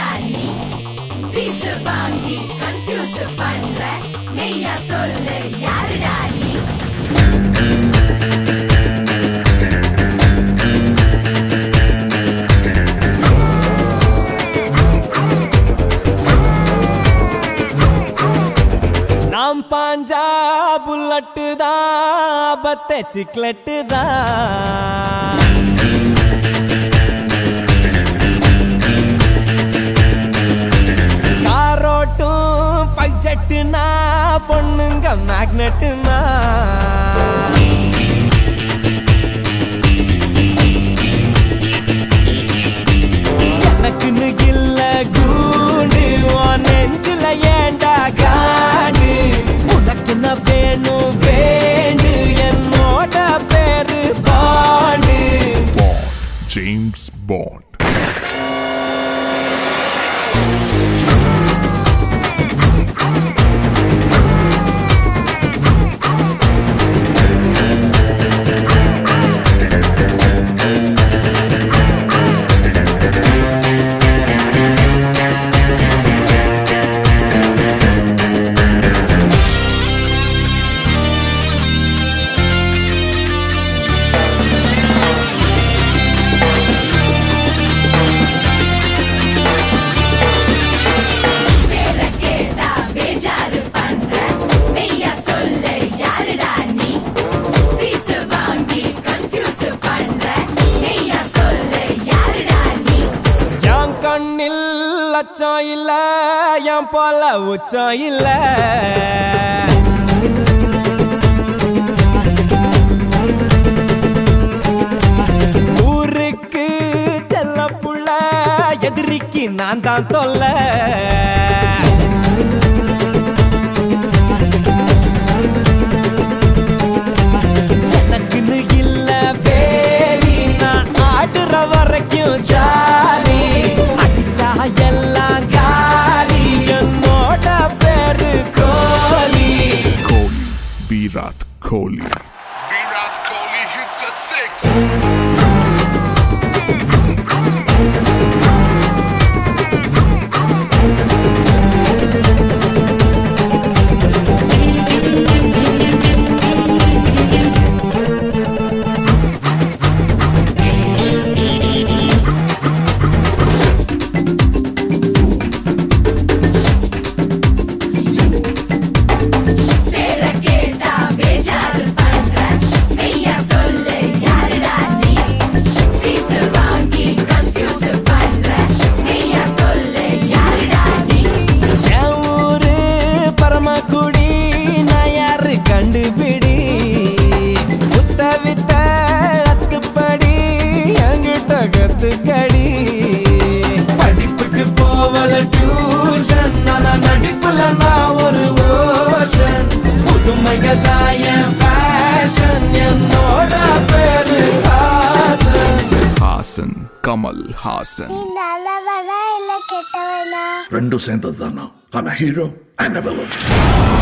நீ ஃபீஸ் வாங்கி கன்ஃபியூஸ் பண்ற மெய்யா சொல்லு யாருடா நீ நாம் பாஞ்சா புல்லட்டு தான் பத்த சிக்லெட்டு தான் காரோட்டும் ஃபைவ் ஜெட்டுனா பொண்ணுங்க மேக்னெட்டுனா எனக்குன்னு இல்ல கூண்டு உன் நெஞ்சுல ஏண்டா காண்டு உனக்கு நான் வேணும் வேண்டு என்னோட பேரு பாண்டு Bond. James Bond. பேர கேட்டா பேஜாரு பண்ற மெய்யா சொல்லு யாருடா நீ ஃபீஸ் வாங்கி கன்ஃபியூஸ் பண்ற மெய்யா சொல்லு யாருடா நீ என் கண்ணில் லட்சம் இல்ல என் போல உச்சம் இல்ல ஊருக்கு செல்ல புள்ள எதிரிக்கு நான் தான் தொல்லை எனக்குன்னு இல்ல வேலி நான் ஆடுற வரைக்கும் ஜாலி அடிச்சா எல்லாம் காலி என்னோட பேரு கோலி Kohli. Virat Kohli. Virat Kohli hits a six. பேர கேட்டா பேஜாரு பண்ற மெய்யா சொல்லு யாருடா நீ ஃபீஸ் வாங்கி கன்ஃபியூஸ் பண்ற மெய்யா சொல்லு யாருடா நீ என் ஊரு பரமக்குடி நான் யாரு கண்டுபிடி புத்த வித்த அத்துப்படி என்கிட்ட கத்துக்கடி படிப்புக்கு போவல டியூஷன் ஆனா நடிப்புல நான் ஒரு ஓஷன் புதுமைக தான் என் ஃபேஷன் என்னோட பேரு ஹாசன் Hassan Kamal Hassan. நீ நல்லவனா இல்ல கெட்டவனா రెండు சேர்ந்தது தானா ஆனா ஹீரோ அண்ட் வில்லன்